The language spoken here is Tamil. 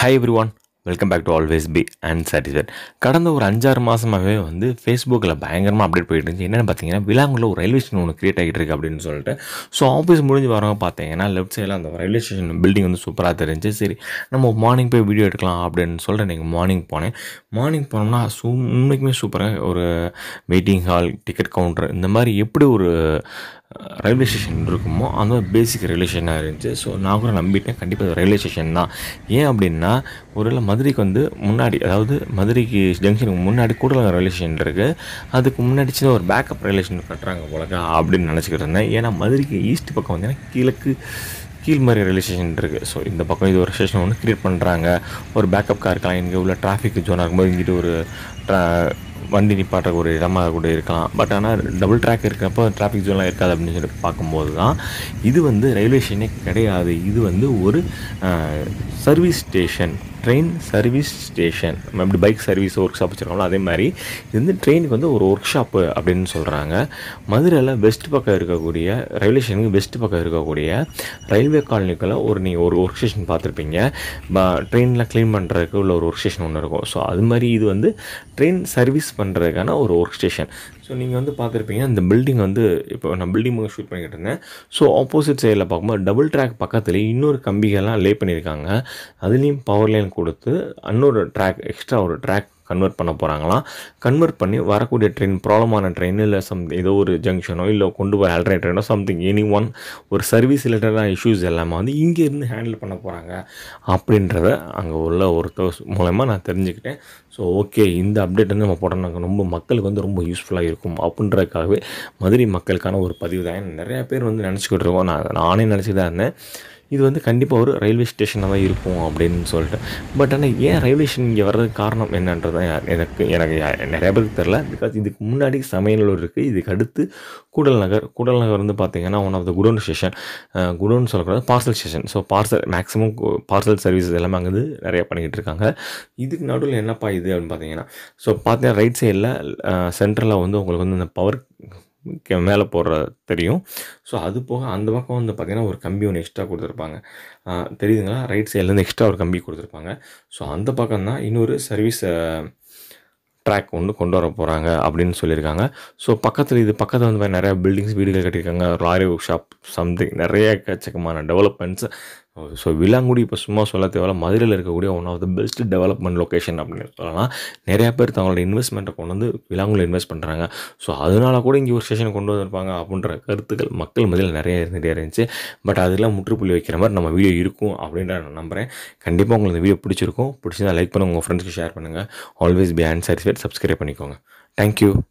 hi every one welcome back to always be and satisfied கடந்த ஒரு அஞ்சாறு மாதமாகவே வந்து ஃபேஸ்புக்கில் பயங்கரமாக அப்டேட் போயிட்டு இருந்துச்சு என்னென்னு பார்த்தீங்கன்னா விலாங்குள்ள ஒரு ரயில்வே ஸ்டேஷன் ஒன்று கிரியேட் ஆகிட்டு இருக்கு அப்படின்னு சொல்லிட்டு ஸோ ஆஃபீஸ் முடிஞ்சு வரவங்க பார்த்தீங்கன்னா லெஃப்ட் சைடில் அந்த ரயில்வே ஸ்டேஷன் பில்டிங் வந்து சூப்பராக தெரிஞ்சு சரி நம்ம மார்னிங் போய் வீடியோ எடுக்கலாம் அப்படின்னு சொல்லிட்டு நீங்கள் மார்னிங் போனேன் மார்னிங் போனோம்னா சூ உண்மைக்குமே சூப்பராக ஒரு வெயிட்டிங் ஹால் டிக்கெட் கவுண்டர் இந்த மாதிரி எப்படி ஒரு ரயில்வே ஸ்டேஷன் இருக்குமோ அந்த பேசிக் ரயில்வே ஸ்டேஷனாக இருந்துச்சு ஸோ நான் கூட நம்பிட்டேன் கண்டிப்பாக ரயில்வே ஸ்டேஷன் தான் ஏன் அப்படின்னா ஒருவேளை மதுரைக்கு வந்து முன்னாடி அதாவது மதுரைக்கு ஜங்ஷனுக்கு முன்னாடி கூடலங்க ரயில்வே ஸ்டேஷன் இருக்குது அதுக்கு முன்னாடி சின்ன ஒரு பேக்கப் ரயில்வே ஸ்டேஷன் கட்டுறாங்க போலக்கா அப்படின்னு நினச்சிக்கிட்டு இருந்தேன் ஏன்னா மதுரைக்கு ஈஸ்ட் பக்கம் வந்தீங்கன்னா கிழக்கு கீழ்மறை ரயில்வே ஸ்டேஷன் இருக்குது ஸோ இந்த பக்கம் இது ஒரு ஸ்டேஷன் ஒன்று க்ரியேட் பண்ணுறாங்க ஒரு பேக்கப் கார் இருக்கலாம் இங்கே உள்ள டிராஃபிக் ஜோனாக இருக்கும்போது இங்கிட்டு ஒரு ட்ரா வண்டி நிப்பாட்ட ஒரு இடமா கூட இருக்கலாம் பட் ஆனால் டபுள் ட்ராக் இருக்கிறப்போ டிராஃபிக் ஜோன்லாம் இருக்காது அப்படின்னு சொல்லி பார்க்கும்போது தான் இது வந்து ரயில்வே ஸ்டேஷனே கிடையாது இது வந்து ஒரு service station train service station நம்ம எப்படி பைக் சர்வீஸ் ஒர்க் ஷாப் வச்சுருக்கோம்ல அதே மாதிரி இது வந்து ட்ரெயினுக்கு வந்து ஒரு ஒர்க் ஷாப்பு அப்படின்னு சொல்கிறாங்க மதுரையில் வெஸ்ட் பக்கம் இருக்கக்கூடிய ரயில்வே ஸ்டேஷனுக்கு வெஸ்ட் பக்கம் இருக்கக்கூடிய ரயில்வே காலனிக்குள்ள ஒரு நீங்கள் ஒரு ஒர்க் ஸ்டேஷன் பார்த்துருப்பீங்க ட்ரெயினில் க்ளீன் பண்ணுறதுக்கு உள்ள ஒரு ஒர்க் ஸ்டேஷன் ஒன்று இருக்கும் ஸோ அது மாதிரி இது வந்து ட்ரெயின் சர்வீஸ் பண்ணுறதுக்கான ஒரு ஒர்க் ஸ்டேஷன் ஸோ நீங்கள் வந்து பார்த்துருப்பீங்க இந்த பில்டிங் வந்து இப்போ நான் பில்டிங் ஷூட் பண்ணிக்கிட்டு இருந்தேன் ஸோ ஆப்போசிட் சைடில் பார்க்கும்போது டபுள் ட்ராக் பக்கத்துலேயே இன்னொரு கம்பிகள்லாம் லே பண்ணியிருக்காங்க அதுலேயும் பவர் லைன் கொடுத்து இன்னொரு ட்ராக் எக்ஸ்ட்ரா ஒரு ட்ராக் கன்வெர்ட் பண்ண போகிறாங்களாம் கன்வெர்ட் பண்ணி வரக்கூடிய ட்ரெயின் ப்ராப்ளமான ட்ரெயின் இல்லை சம் ஏதோ ஒரு ஜங்ஷனோ இல்லை கொண்டு போய் ஆல்ட்ரேட் ட்ரெயினோ சம்திங் எனி ஒன் ஒரு சர்வீஸ் ரிலேட்டடான இஷ்யூஸ் எல்லாமே வந்து இங்கே இருந்து ஹேண்டில் பண்ண போகிறாங்க அப்படின்றத அங்கே உள்ள ஒருத்தர் மூலயமா நான் தெரிஞ்சுக்கிட்டேன் ஸோ ஓகே இந்த அப்டேட் வந்து நம்ம போட்டோம்னா ரொம்ப மக்களுக்கு வந்து ரொம்ப யூஸ்ஃபுல்லாக இருக்கும் அப்படின்றதுக்காகவே மதுரை மக்களுக்கான ஒரு பதிவு தான் நிறையா பேர் வந்து நினச்சிக்கிட்டு இருக்கோம் நான் நானே நினச்சிட்டு தான் இருந்தேன் இது வந்து கண்டிப்பாக ஒரு ரயில்வே ஸ்டேஷனாக தான் இருக்கும் அப்படின்னு சொல்லிட்டு பட் ஆனால் ஏன் ரயில்வே ஸ்டேஷன் இங்கே வர்றதுக்கு காரணம் என்னன்றது எனக்கு எனக்கு நிறைய பேருக்கு தெரில பிகாஸ் இதுக்கு முன்னாடி சமையலூர் இருக்குது இதுக்கு அடுத்து கூடல் நகர் கூடல் நகர் வந்து பார்த்திங்கன்னா one of the godown station godown சொல்லக்கூடாது parcel station so parcel maximum parcel service எல்லாமே அங்கே வந்து நிறையா பண்ணிக்கிட்டு இருக்காங்க இதுக்கு நடுவில் என்னப்பா இது அப்படின்னு பார்த்தீங்கன்னா ஸோ பார்த்தீங்கன்னா ரைட் சைடில் சென்ட்ரலில் வந்து உங்களுக்கு வந்து இந்த பவர் மேலே போடுற தெரியும் ஸோ அது போக அந்த பக்கம் வந்து பார்த்திங்கன்னா ஒரு கம்பி ஒன்று எக்ஸ்ட்ரா கொடுத்துருப்பாங்க தெரியுதுங்களா ரைட் சைட்லேருந்து எக்ஸ்ட்ரா ஒரு கம்பி கொடுத்துருப்பாங்க ஸோ அந்த பக்கம் தான் இன்னொரு சர்வீஸ் ட்ராக் ஒன்று கொண்டு வர போகிறாங்க அப்படின்னு சொல்லியிருக்காங்க ஸோ பக்கத்தில் இது பக்கத்தில் வந்து நிறையா பில்டிங்ஸ் வீடுகள் கட்டியிருக்காங்க லாரி ஒர்க் ஷாப் சம்திங் நிறைய எக்கச்சக்கமான டெவலப்மெண்ட்ஸ் ஸோ விலாங்குடி இப்போ சும்மா சொல்ல தேவையில்ல மதுரையில் இருக்கக்கூடிய one of the best development location அப்படின்னு சொல்லலாம் நிறையா பேர் தங்களோட இன்வெஸ்ட்மெண்ட்டை கொண்டு வந்து விலாங்குடியில் இன்வெஸ்ட் பண்ணுறாங்க ஸோ அதனால கூட இங்கே ஒரு ஸ்டேஷன் கொண்டு வந்திருப்பாங்க அப்படின்ற கருத்துக்கள் மக்கள் மதியில் நிறைய இருந்துகிட்டே இருந்துச்சு பட் அதெல்லாம் முற்றுப்புள்ளி வைக்கிற மாதிரி நம்ம வீடியோ இருக்கும் அப்படின்ற நான் நம்புகிறேன் கண்டிப்பாக உங்களுக்கு இந்த வீடியோ பிடிச்சிருக்கும் பிடிச்சிருந்தா லைக் பண்ணுங்கள் உங்கள் ஃப்ரெண்ட்ஸ்க்கு ஷேர் பண்ணுங்கள் always be and satisfied subscribe பண்ணிக்கோங்க தேங்க்யூ